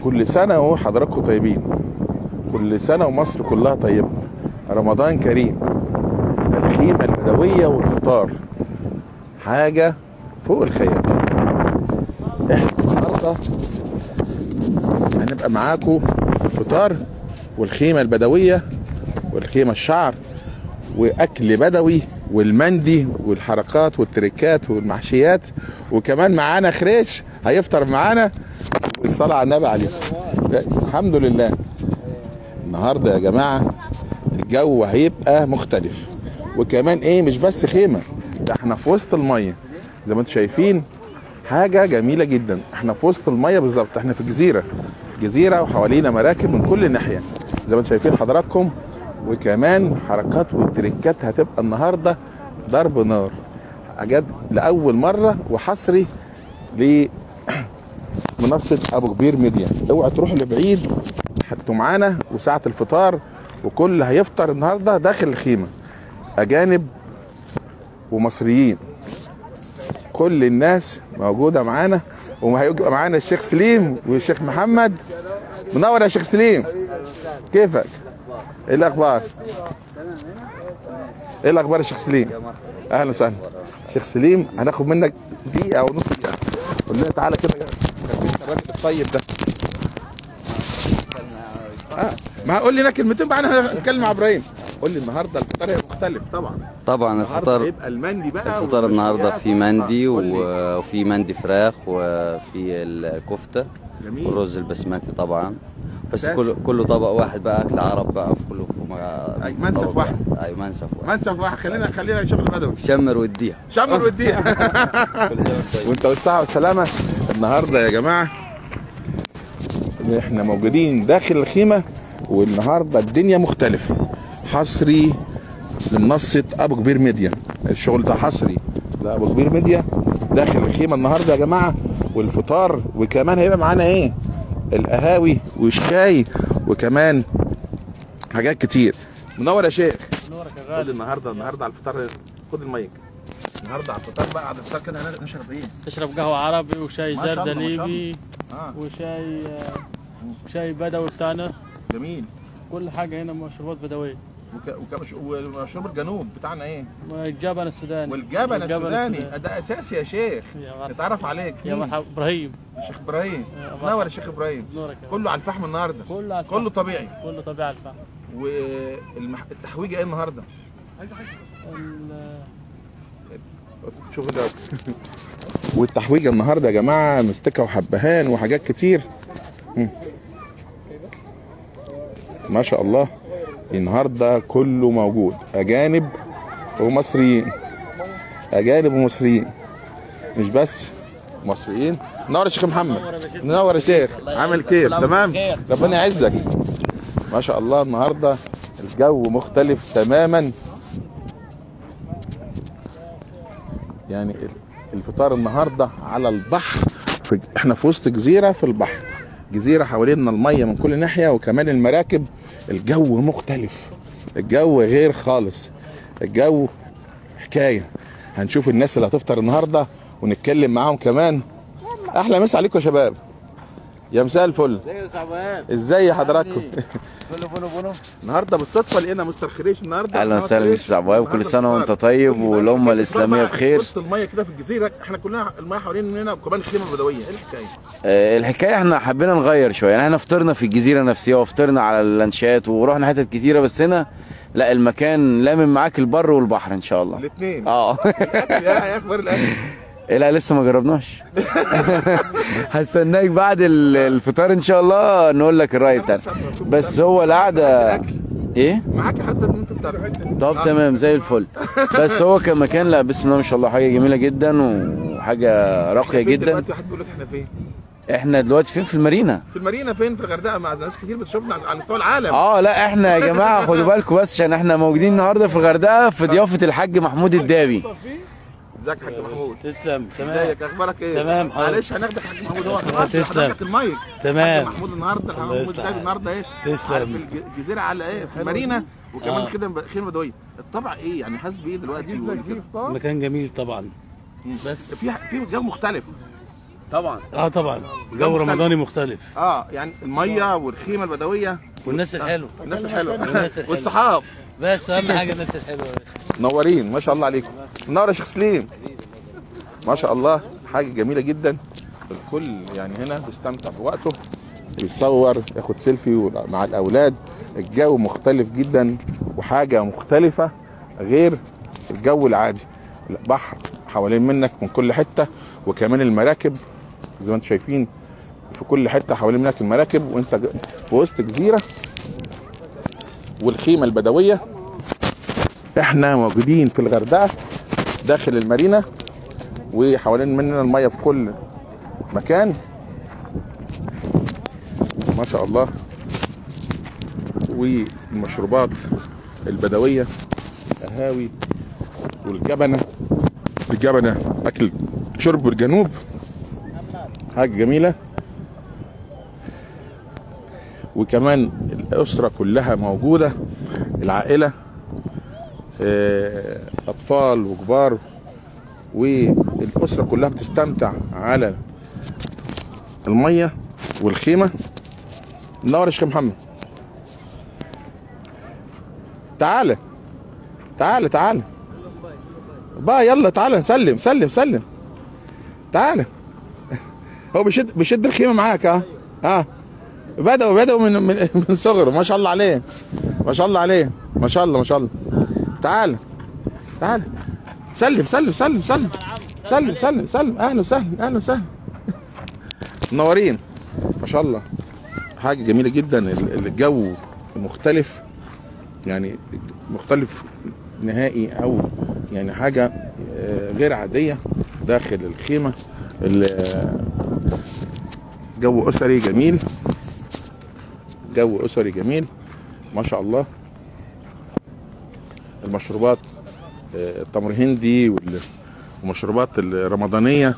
كل سنة وحضراتكم طيبين كل سنة ومصر كلها طيبة رمضان كريم الخيمة البدوية والفطار حاجة فوق الخيال احنا النهارده هنبقى معاكم في الفطار والخيمة البدوية والخيمة الشعر وأكل بدوي والمندي والحركات والتريكات والمحشيات وكمان معانا خريش هيفطر معانا والصلاة على النبي عليه الحمد لله النهارده يا جماعة الجو هيبقى مختلف وكمان ايه مش بس خيمة ده احنا في وسط المية زي ما انتم شايفين حاجة جميلة جدا احنا في وسط المية بالظبط احنا في جزيرة جزيرة وحوالينا مراكب من كل ناحية زي ما انتم شايفين حضراتكم وكمان حركات والتريكات هتبقى النهاردة ضرب نار حاجات لأول مرة وحصري لمنصة أبو كبير ميديا اوعى تروحوا لبعيد انتوا معانا وساعة الفطار وكل هيفطر النهاردة داخل الخيمة أجانب ومصريين كل الناس موجودة معانا وهيبقى معانا الشيخ سليم والشيخ محمد منور يا شيخ سليم كيفك؟ ايه الاخبار؟ ايه الاخبار يا شيخ سليم؟ اهلا وسهلا شيخ سليم هناخد منك دقيقة او نص دقيقة قول لنا تعالى كده خلينا الراجل الطيب ده آه. ما قول لنا كلمتين بقى انا هتكلم مع ابراهيم قول لي النهارده الفطار هيبقى مختلف طبعا طبعا النهارده الفطار هيبقى المندي بقى الفطار النهارده والمشويات في مندي آه، قول لي. و- وفي مندي فراخ وفي الكفته جميل والرز البسمتي طبعا بس أساسي. كله كله طبق واحد بقى اكل عرب بقى كله في مع- أي منسف طبق واحد. اي منسف واحد منسف واحد خلينا خلينا شغل بدوي شمر واديها شمر وديها كل سنه وأنت طيب. وانت والصحة والسلامة النهارده يا جماعة احنا موجودين داخل الخيمة والنهارده الدنيا مختلفة حصري لمنصة ابو كبير ميديا الشغل ده حصري لابو كبير ميديا داخل الخيمة النهارده يا جماعة والفطار وكمان هيبقى معانا ايه القهاوي والشاي وكمان حاجات كتير منور يا شيخ نورك يا قول غالي النهارده النهارده على الفطار خد المايك النهارده على الفطار بقى على الفطار كده هنشرب ايه؟ تشرب قهوة عربي وشاي ما شاء الله، زردة ما شاء ليبي اه وشاي آه، شاي بدوي بتاعنا جميل كل حاجة هنا مشروبات بدوية وك... وكمش... ومشروب الجنوب بتاعنا ايه؟ والجبن السوداني والجبن السوداني ده اساسي يا شيخ يا مرحبا نتعرف عليك يا مين؟ مرحبا ابراهيم الشيخ ابراهيم يا مرحبا. نور يا شيخ ابراهيم نورك يا كله على الفحم النهارده كله على الفحم. كله طبيعي كله طبيعة الفحم والتحويجه ايه النهارده؟ ال- شوف ده والتحويجه النهارده يا جماعه مستكه وحبهان وحاجات كتير مم. ما شاء الله النهارده كله موجود اجانب ومصريين اجانب ومصريين مش بس مصريين نور يا شيخ محمد نور يا شيخ عامل كيف تمام ربنا يعزك ما شاء الله النهارده الجو مختلف تماما يعني الفطار النهارده على البحر في احنا في وسط جزيره في البحر جزيره حوالينا الميه من كل ناحيه وكمان المراكب الجو مختلف الجو غير خالص الجو حكايه هنشوف الناس اللي هتفطر النهارده ونتكلم معاهم كمان احلى مسا عليكم يا شباب يا مساء الفل ازاي حضراتكم النهارده بالصدفه لقينا مستر خريش النهارده اهلا النهارده وسهلا إيه؟ مستر عبواي وكل النهارده سنه وانت الفطار. طيب والمية والامه كده الاسلاميه بقى بخير وسط الميه كده في الجزيره احنا كلنا الميه حوالين مننا وكمان خيمه بدويه ايه الحكايه؟ آه، الحكايه احنا حبينا نغير شويه يعني احنا فطرنا في الجزيره نفسها وفطرنا على اللانشات ورحنا حتت كتيره بس هنا لا المكان لامم معاك البر والبحر ان شاء الله الاثنين اه يا يا اخبار الاكل إيه لا لسه ما جربناش هستناك بعد ال- الفطار ان شاء الله نقول لك الراي بتاعنا بس هو القعده ايه معاك حتى ان انت بتعرف طب تمام زي الفل بس هو كمكان لا بسم الله ما شاء الله حاجه جميله جدا وحاجه راقيه جدا دلوقتي واحد بيقول لك احنا فين؟ احنا دلوقتي فين في المارينا في المارينا فين في الغردقه مع ناس كتير بتشوفنا على مستوى العالم اه لا احنا يا جماعه خدوا بالكم بس عشان احنا موجودين النهارده في الغردقه في ضيافه الحاج محمود الدابي ازيك يا حاج محمود تسلم تمام ازيك اخبارك ايه؟ تمام، حاضر. معلش هناخدك يا حاج محمود هو خلاص تسلم. هناخدك المايك تمام. حاج محمود النهارده الحاج الله محمود يستر. ده النهارده ايه؟ تسلم. عارف الج- الجزيره على ايه؟ في المارينا وكمان آه. خدمه خدمه بدويه الطبع ايه يعني حاسس بايه دلوقتي وكده؟ مكان جميل طبعا بس في في جو مختلف طبعا اه طبعا جو رمضاني مختلف اه يعني الميه والخيمه البدويه والناس الحلوه الناس الحلوه والناس الحلوه والصحاب بس اهم حاجه الناس الحلوه منورين ما شاء الله عليكم منور يا شيخ سليم ما شاء الله حاجه جميله جدا الكل يعني هنا بيستمتع بوقته بيصور ياخد سيلفي مع الاولاد الجو مختلف جدا وحاجه مختلفه غير الجو العادي البحر حوالين منك من كل حته وكمان المراكب زي ما انتم شايفين في كل حته حوالين منك المراكب وانت ج- في وسط جزيره والخيمه البدويه احنا موجودين في الغردقه داخل المارينا وحوالين مننا الميه في كل مكان ما شاء الله والمشروبات البدويه قهاوي والجبنه الجبنه اكل شرب الجنوب حاجه جميله وكمان الاسره كلها موجوده العائله آه، اطفال وكبار والاسره كلها بتستمتع على الميه والخيمه منور يا شيخ محمد تعالى تعالى تعالى بقى يلا تعالى سلم سلم سلم تعالى هو بيشد بيشد الخيمه معاك ها ها بدأوا بدأوا من من من صغره ما شاء الله عليه ما شاء الله عليه ما شاء الله ما شاء الله تعال تعال سلم سلم سلم سلم سلم سلم سلم اهلا وسهلا اهلا وسهلا منورين ما شاء الله حاجه جميله جدا ال- الجو مختلف يعني مختلف نهائي او يعني حاجه آه، غير عاديه داخل الخيمه ال- جو اسري جميل جو اسري جميل ما شاء الله المشروبات آه، التمر هندي وال- والمشروبات الرمضانيه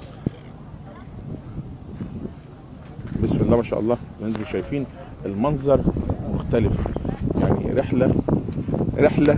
بسم الله ما شاء الله زي ما انتم شايفين المنظر مختلف يعني رحله رحله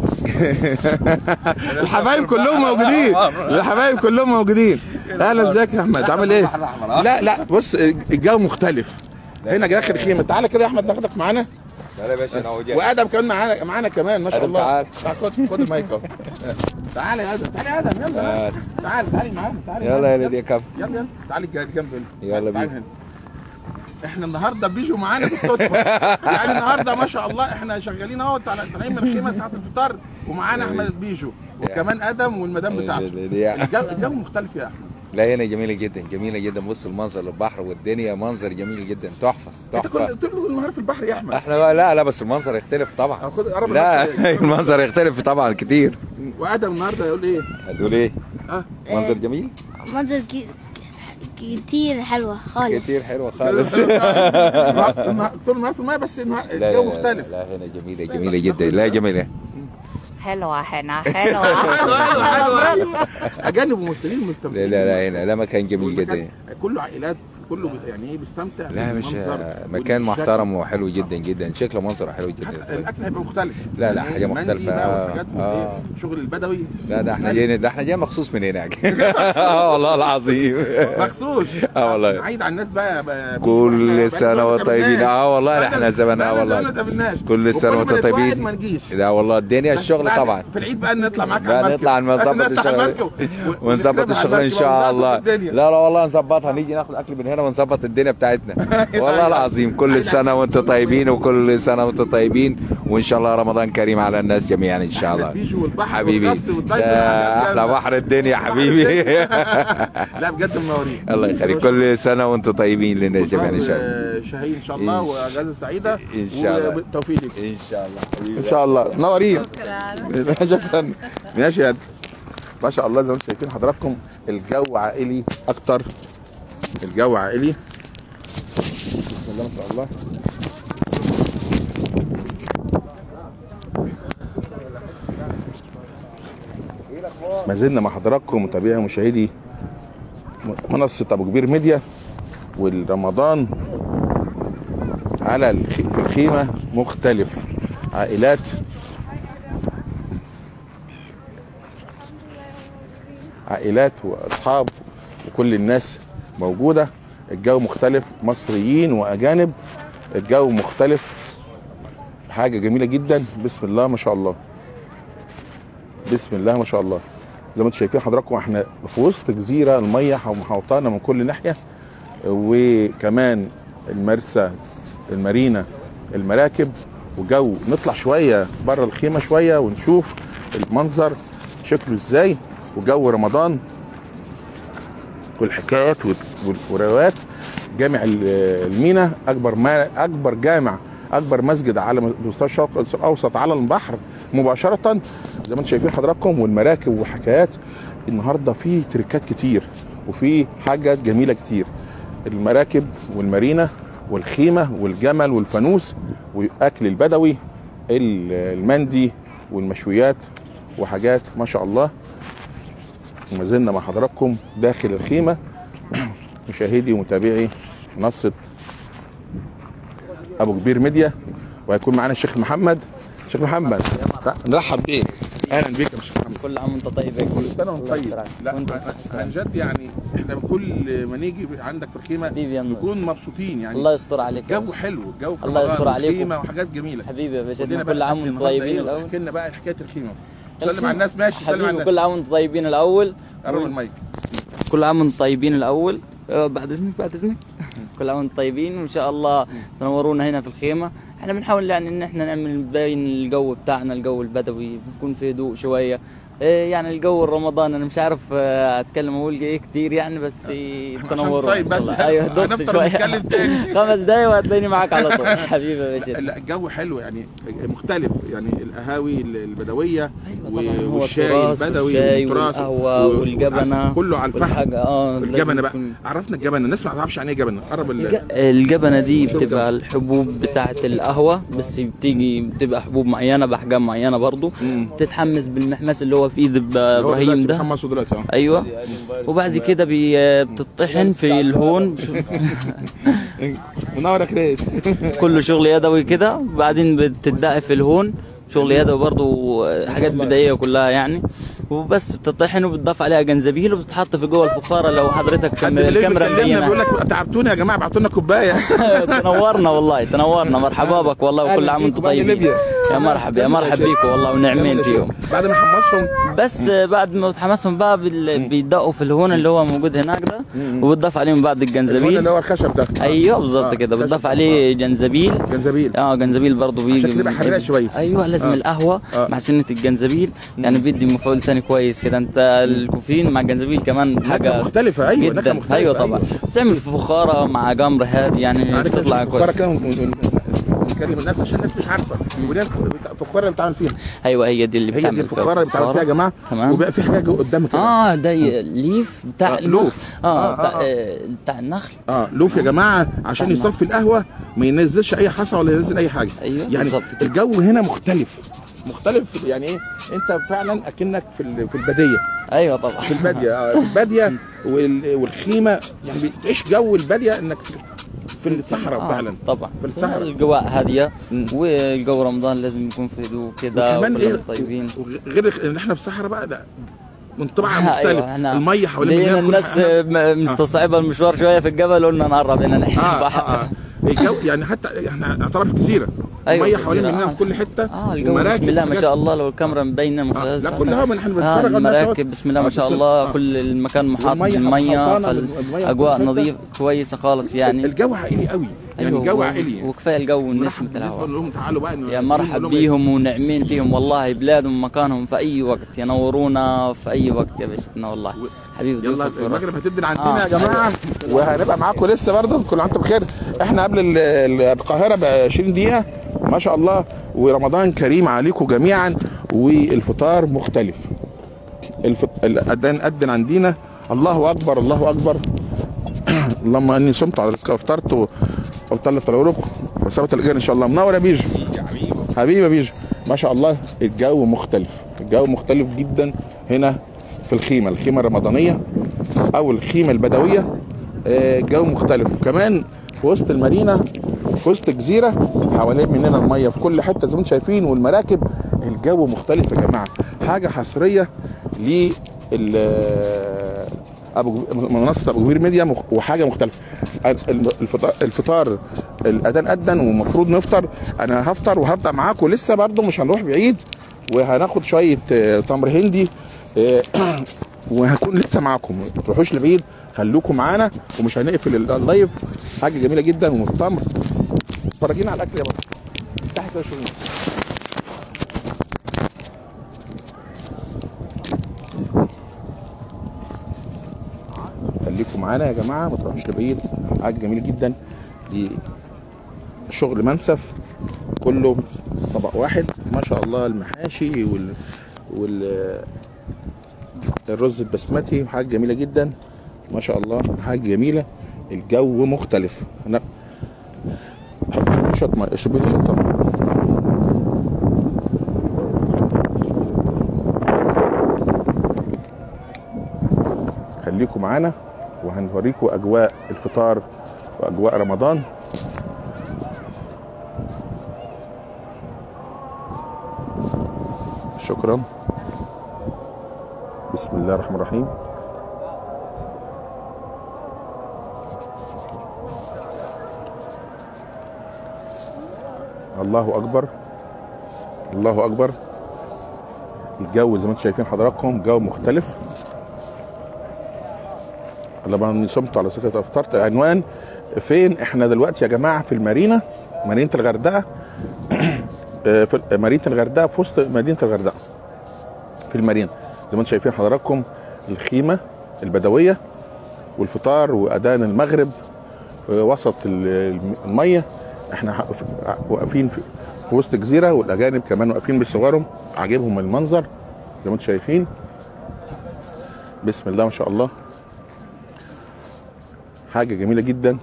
الحبايب كلهم موجودين الحبايب كلهم موجودين اهلا ازيك يا احمد عامل ايه لا لا بص الجو مختلف هنا داخل خيمه تعالى كده يا احمد ناخدك معانا تعالى يا باشا انا اهو جاي. وادم كمان معانا معانا كمان ما شاء آدم الله تعال. تعال خد خد المايك اهو تعالى يا ادم تعالى يا ادم يلا تعال. تعال تعالى معانا تعالى يلا يا ليدي يا كابتن يلا يلا تعالى جنب جنب هنا. يلا تعالى بينا. هنا. احنا النهارده بيجوا معانا بالصدفه يعني النهارده ما شاء الله احنا شغالين اهو طالع- طالعين من الخيمه ساعه الفطار ومعانا احمد بيجو وكمان ادم والمدام بتاعته الجو الجو مختلف يا احمد لا هنا جميله جدا جميله جدا بص المنظر البحر والدنيا منظر جميل جدا تحفه انت كنت تحفه طول النهار في البحر يا احمد احنا لا لا بس المنظر يختلف طبعا أو خد قرب لا المايك. المنظر يختلف طبعا كتير وادم النهارده يقول ايه هتقول ايه اه منظر جميل منظر كي- كتير حلوة خالص كتير حلوه خالص النهار- طول النهار في المايه بس النهار- لا الجو لا مختلف لا هنا جميله جميله جدا لا جميله حلوة هنا حلوة اجانب ومسلمين لا مستمتعين لا لا هنا لا مكان جميل والمكان جدا كله عائلات كله بي- يعني ايه بيستمتع لا مش بالمنظر مكان والشكل. محترم وحلو جدا جدا شكله منظره حلو حتى جدا الاكل هيبقى مختلف لا، لا، يعني حاجة المندي مختلفة. بقى آه، والحاجات آه. آه. شغل البدوي لا ده احنا جايين ده احنا جايين مخصوص من هناك اه والله العظيم مخصوص آه والله. عيد على الناس بقى, بقى كل سنه وانتم طيبين اه والله احنا زمان اه اه والله ما تقابلناش كل سنة وانتم طيبين. ما نجيش لا والله الدنيا بس الشغل بعد- طبعا في العيد بقى نطلع معاك بقى على نطلع المركب. نظبط نطلع على الشغل. المركب و- ونظبط ونخربها على الشغل ان المركب شاء ونظبط الله الدنيا. لا لا والله نظبطها نيجي ناخد اكل من هنا ونظبط الدنيا بتاعتنا والله العظيم كل سنه وانتم طيبين وكل سنه وانتم طيبين وان شاء الله رمضان كريم على الناس جميعا ان شاء الله البيجو والبحر حبيبي والغطس والدايفنج ده والحاجات احلى دي. بحر الدنيا بحر حبيبي الدنيا. لا بجد منورين الله يخليك كل سنه وانتم طيبين للناس جميعا ان شاء الله آه، شهي ان شاء الله إن- واجازه سعيده إن شاء الله. وبالتوفيق لك ان شاء الله حبيبي ان شاء الله منورين شكرا ماشي يا قد. ما شاء الله زي ما انتم شايفين حضراتكم الجو عائلي اكتر الجو عائلي بسم الله ما شاء الله ما زلنا مع حضراتكم متابعي ومشاهدي منصة أبو كبير ميديا والرمضان على الخ... في الخيمة مختلف عائلات عائلات واصحاب وكل الناس موجوده الجو مختلف مصريين واجانب الجو مختلف حاجه جميله جدا بسم الله ما شاء الله بسم الله ما شاء الله زي ما انتم شايفين حضراتكم احنا في وسط جزيره الميه محوطانا من كل ناحيه وكمان المرسى المارينا المراكب وجو نطلع شويه بره الخيمه شويه ونشوف المنظر شكله ازاي وجو رمضان والحكايات وال- والروايات جامع ال- المينا اكبر ما اكبر جامع اكبر مسجد على مستوى الشرق الاوسط على البحر مباشره زي ما انتم شايفين حضراتكم والمراكب وحكايات النهارده في تريكات كتير وفي حاجات جميله كتير المراكب والمارينا والخيمه والجمل والفانوس واكل البدوي ال- المندي والمشويات وحاجات ما شاء الله وما زلنا مع حضراتكم داخل الخيمه مشاهدي ومتابعي منصه ابو كبير ميديا وهيكون معانا الشيخ محمد شيخ محمد نرحب بيه اهلا بيك يا شيخ محمد كل عام وانت طيب يا كل سنه وانت طيب لا وانت عن- بصحة عن جد يعني احنا كل ما نيجي عندك في الخيمه حبيبي يا نور. نكون مبسوطين يعني الله يستر عليك يا الجو باشا. حلو الجو في الله رمضان يستر عليكم. والخيمه وحاجات جميله حبيبي يا باشا قول لنا كل بقى عام أكل وانتم النهاردة طيبين إيه؟ الاول احكي لنا بقى حكايه الخيمه سلم الخيمة. على الناس ماشي سلم على حبيبي الناس كل عام وانتم طيبين الاول قرب المايك كل عام وانتم طيبين الاول آه، بعد اذنك بعد اذنك كل عام وانتم طيبين وان شاء الله تنورونا هنا في الخيمه احنا بنحاول يعني ان احنا نعمل نبين الجو بتاعنا الجو البدوي بيكون في هدوء شويه إيه يعني الجو الرمضان انا مش عارف آه، اتكلم اقول ايه كتير يعني بس تنوروا صايم بس. ايوه دقت هنفطر شويه ونتكلم تاني. خمس دقايق وهتلاقيني معاك على طول حبيبي يا باشا لا الجو حلو يعني مختلف يعني القهاوي البدويه طبعا هو والشاي التراث البدوي والشاي والتراث والقهوة و- والجبنة كله على الفحم والحاجة اه الجبنه لازم بقى يكون- عرفنا الجبنه الناس ما تعرفش يعني ايه جبنه قرب ال- الج- الجبنة دي بتبقى الحبوب بتاعة القهوة بس بتيجي بتبقى حبوب معينة بأحجام معينة برضو بتتحمس بالمحمس اللي هو في ايد ب- اللي هو ابراهيم دلوقتي ده بيحمصوا دلوقتي اه ايوه وبعد كده بي- بتطحن في الهون منور يا كريس كله شغل يدوي كده وبعدين بتدقق في الهون شغل يدوي برضو حاجات بدائيه كلها يعني وبس بتطحن وبتضاف عليها جنزبيل وبتتحط في جوه الفخاره لو حضرتك كم- حد بالليل الكاميرا بيكلمنا مبينه بيقول لك تعبتونا يا جماعه ابعتوا لنا كوبايه تنورنا والله تنورنا مرحبا بك والله وكل أهلا عام وانتم بيكم، أهل طيبين ليبيا. يا مرحبا يا مرحبا شيخ. بيكم والله ونعمين فيهم بعد ما حمصهم بس بعد ما بتحمسهم بقى بال- بيدقوا في الهون اللي هو موجود هناك ده وبتضاف عليهم بعد الهون الجنزبيل اللي هو الخشب ده ايوه بالظبط آه، كده خشب. بتضاف عليه جنزبيل جنزبيل اه جنزبيل برضه بيجي عشان تبقى حراق شويه ايوه لازم آه. القهوه آه. مع سنه الجنزبيل يعني بيدي مفعول ثاني كويس كده انت الكوفيين مع الجنزبيل كمان نكهه حاجه مختلفه ايوه نكهه جدا مختلفه ايوه طبعا بتعمل في فخاره مع جمر هادي يعني عارف بتطلع الفخاره كويس كده ون- ون- نكلم الناس عشان الناس مش عارفه ودي الفخاره اللي بتعمل فيها ايوه هي دي اللي هي بتعمل دي الفخاره اللي بتعمل فيها يا جماعه تمام وبقى في حاجه جو- قدامك كده اه ده ي- ليف بتاع آه، النخل. لوف. اه آه، بتاع, آه، آه. آه، بتاع النخل اه لوف يا جماعه عشان طبعا. يصفي القهوه ما ينزلش اي حصى ولا ينزل اي حاجه ايوه يعني بالظبط كده. الجو هنا مختلف مختلف يعني ايه انت فعلا اكنك في ال- في الباديه ايوه طبعا في الباديه آه، في الباديه وال- والخيمه يعني بتعيش جو الباديه انك في- في الصحراء آه، فعلا طبعا في الصحراء. الجواء هاديه مم. والجو رمضان لازم يكون في هدوء كده وكمان وكلنا ايه طيبين غير ان احنا في الصحراء بقى لا منطبع أيوة، مختلف إحنا الميه حوالين لقينا مننا كل الناس حاجة. م- مستصعبه المشوار شويه في الجبل قلنا نقرب هنا ناحيه اه البحر اه اه الجو يعني حتى احنا نعتبر في جزيره أيوة، الميه في حوالين جزيرة، مننا آه. في كل حته اه الجو ومراكب بسم الله ما وحاجات. شاء الله لو الكاميرا مبينه من آه، خلال لا ساعتها. كلها من احنا آه بنتفرج على الناس المراكب بسم الله ما شاء بس- الله آه. كل المكان محاط والمية بالميه محوطانة بالمية فالاجواء في كل حتة. نظيف كويسه خالص يعني الجو عائلي قوي يعني أيوة، جو و- عائلي وكفايه الجو والنسمه ونرحب بالنسبه الهواء لهم تعالوا بقى يا مرحب نقول لهم بيهم ونعمين فيهم والله بلادهم مكانهم في اي وقت ينورونا في اي وقت يا باشتنا والله حبيبي يلا ضيوفك في راسنا. المغرب هتبدأ عندنا آه. يا جماعه وهنبقى معاكم لسه برضه كل عام وانتم بخير احنا قبل ال- ال- القاهره ب 20 دقيقه ما شاء الله ورمضان كريم عليكم جميعا والفطار مختلف الفط... الاذان اذن عندنا الله اكبر الله اكبر اللهم اني صمت على رزقك وافطرت و- وطلت العروق وثبت الاجر ان شاء الله منور يا بيجو حبيبي يا بيجو ما شاء الله الجو مختلف الجو مختلف جدا هنا في الخيمه الخيمه الرمضانيه او الخيمه البدويه آه، الجو مختلف وكمان في وسط المارينا في وسط الجزيره حوالين مننا الميه في كل حته زي ما انتم شايفين والمراكب الجو مختلف يا جماعه حاجه حصريه لل ابو منصه ابو كبير ميديا مخ- وحاجه مختلفه الفطار, الفطار الاذان اذن ومفروض نفطر انا هفطر وهبدا معاكم لسه برضو مش هنروح بعيد وهناخد شويه آه، تمر هندي آه، وهكون لسه معاكم ما تروحوش لبعيد خلوكم معانا ومش هنقفل ال- اللايف حاجه جميله جدا والتمر فرجينا على الاكل يا بابا افتحي كده شويه خليكم معانا يا جماعه ما تروحوش لبعيد حاجه جميله جدا دي شغل منسف كله طبق واحد ما شاء الله المحاشي وال وال الرز البسمتي حاجه جميله جدا ما شاء الله حاجه جميله الجو مختلف انا شويه ميه اشربي لي شويه تمر. خليكم معانا وهنوريكم اجواء الفطار واجواء رمضان شكرا بسم الله الرحمن الرحيم الله اكبر الله اكبر الجو زي ما انتم شايفين حضراتكم جو مختلف لما اني صمت على فكره افطرت العنوان فين احنا دلوقتي يا جماعه في المارينا مدينه الغردقه آه، في مدينه الغردقه في وسط مدينه الغردقه في المارينا زي ما انتم شايفين حضراتكم الخيمه البدويه والفطار واذان المغرب في وسط ال- الميه احنا ح- واقفين في في وسط جزيره والاجانب كمان واقفين بيصوروا عاجبهم المنظر زي ما انتم شايفين بسم الله ما شاء الله حاجه جميله جدا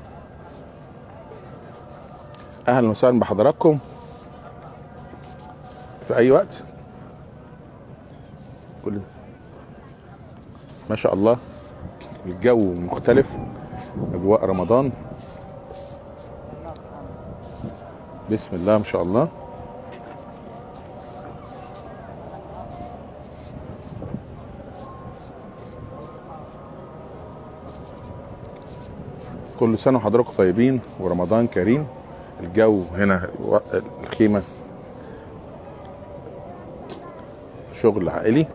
اهلا وسهلا بحضراتكم في اي وقت كل ما شاء الله الجو مختلف اجواء رمضان بسم الله ما شاء الله كل سنة وحضراتكم طيبين ورمضان كريم الجو هنا و- الخيمة شغل عائلي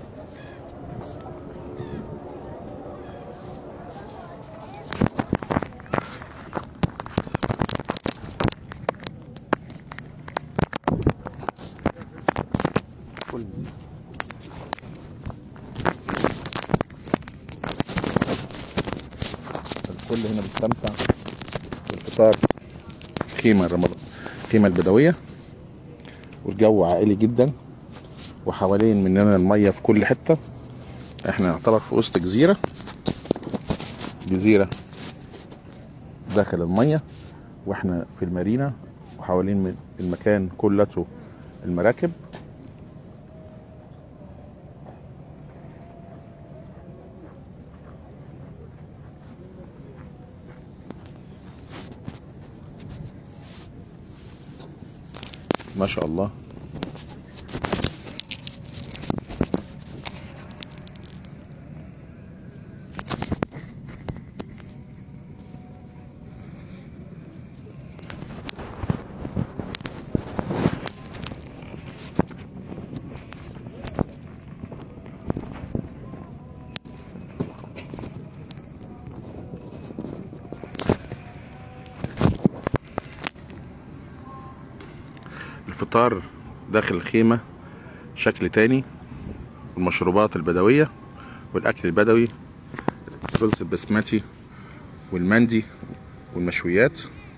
كل الكل هنا بيستمتع بالفطار خيمة رمضان خيمة البدوية والجو عائلي جدا وحوالين مننا المية في كل حتة احنا نعتبر في وسط جزيرة جزيرة داخل المية واحنا في المارينا وحوالين من- المكان كلته المراكب ما شاء الله الفطار داخل الخيمة شكل تاني المشروبات البدوية والأكل البدوي الرز البسمتي والمندي والمشويات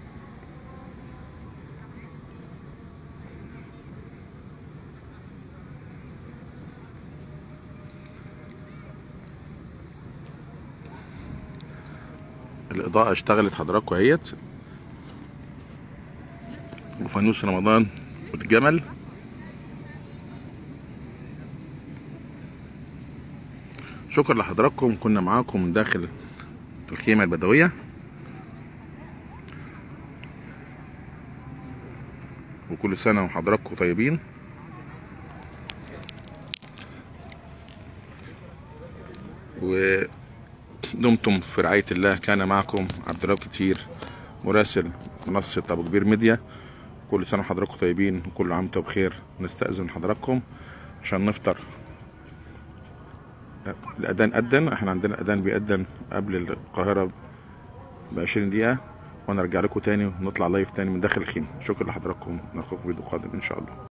الإضاءة اشتغلت حضراتكم اهيت وفانوس رمضان والجمل شكرا لحضراتكم كنا معاكم من داخل الخيمة البدوية وكل سنة وحضراتكم طيبين دمتم في رعاية الله كان معكم عبد الله كتير مراسل منصة أبو كبير ميديا كل سنة وحضراتكم طيبين وكل عام وانتم بخير نستأذن حضراتكم عشان نفطر الأذان أذن احنا عندنا الأذان بيأذن قبل القاهرة ب 20 دقيقة ونرجع لكم تاني ونطلع لايف تاني من داخل الخيمة شكرا لحضراتكم نلقاكم في فيديو قادم إن شاء الله